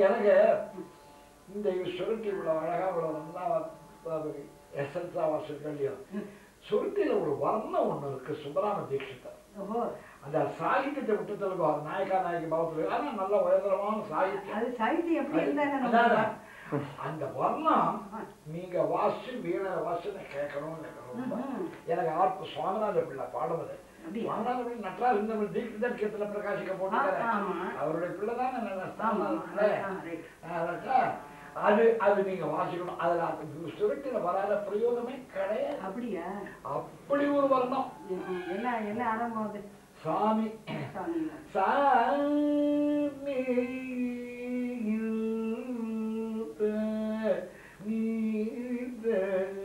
எனக்கு இந்த சுருட்டி இவ்வளோ அழகா இவ்வளோ நல்லா எசன்ஸா வாசிருக்க இல்லையோ சுருட்டியில ஒரு வர்ணம் ஒண்ணு இருக்கு சுப்பராம தீட்சிதர் ஓஹோ அந்த சாகித்யத்தை விட்டு தெலுங்கு நாயக்கா நாயகி பாவத்தில் ஆனா நல்ல உயர்தரமான சாகித்யம் அது சாகித்யம் எப்படி இருந்தா என்ன அதான் நம்ம- அந்த வர்ணம் நீங்க வாசிச்சு வீணை வாசிச்சு நான் கேட்கணும்னு எனக்கு ரொம்ப ம்ஹும். எனக்கு ஆர்ப்பு சுவாமிநாத பிள்ளை பாடுவது அப்படியா? சுவாமிநாத பிள்ளை நட்ராஜ் இந்த தீட்சிதர் கீர்த்தன பிரகாசிக்க போட்டுக்கிறேன் ஆ, ஆமா. அவருடைய பிள்ளை தான் ஆமா சுவாமிநாத பிள்ளை ஆ, right. அதனால அது அது நீங்க வாசிக்கணும் அதுல அது சுருட்டில வராத பிரயோகமே கிடையாது அப்படியா அப்படி ஒரு வர்ணம் ம், என்ன என்ன ஆரம்பம் அது சாமி சாமிங்களா? சாமி நீத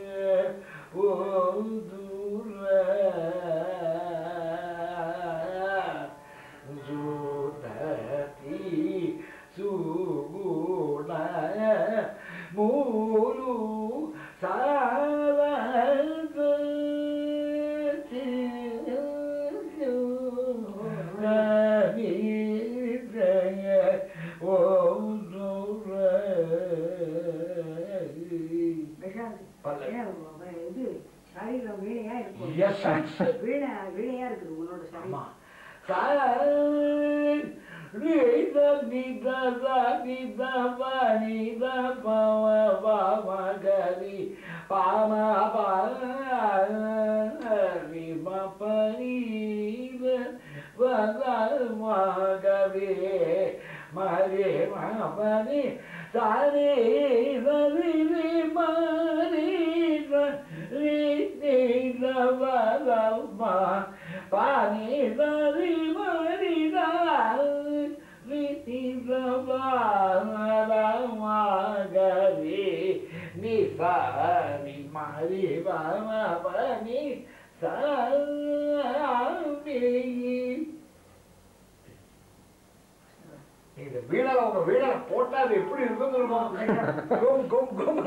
ஓதுர ஜோததி சுகுண மூலு விஷால், பல்ல. ஏன் உ- இது சரீரம் வீணையா இருக்கும் Yes, sir. வீணை வீணையா இருக்குது உன்னோட ஆமா. சரீரம் சா நீத நீத சா நீத ப நீத பவ பவ கரி பாம பாரி ம பரீத வத மகரி மரி ம பரி சாரி சரி ரி மரி ரி ரி வத ம பானி சரி மரி ரி ரி மகரி நீ சாரி மரி பம பனி சாமி இந்த வீணல உங்க வீணல போட்டா அது எப்படி இருக்கும் இருக்கும் கும் கும் கும்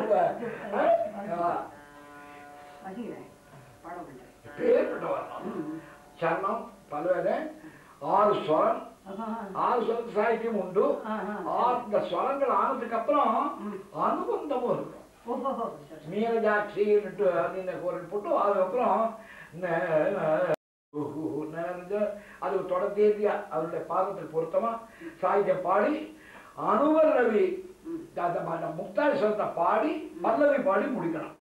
வசிக்கிறேன் பாட மாட்டேன் பேர்பட்ட வரணும் ம். சரணம் பல்வேறு ஆறு ஸ்வரம் ஆஹா. ஆறு ஸ்வரம் சாகித்யம் உண்டு ஆஹா. ஆறு இந்த ஸ்வரங்கள் ஆனதுக்கு அப்புறம் ம். அனுபந்தமும் இருக்கும் ஓஹோ சரி. மீனஜாட்சின்னுட்டு அப்படின்னு குரல் போட்டு அதுக்கப்புறம் ந- ந- உஹு, ந- அது தொடர்ந்தேதியா அவருடைய பாதத்துக்கு பொருத்தமா சாகித்யம் பாடி அனுவர் ரவி ம். அந்த முக்தாரி ஸ்வரத்தை பாடி பல்லவி பாடி முடிக்கணும்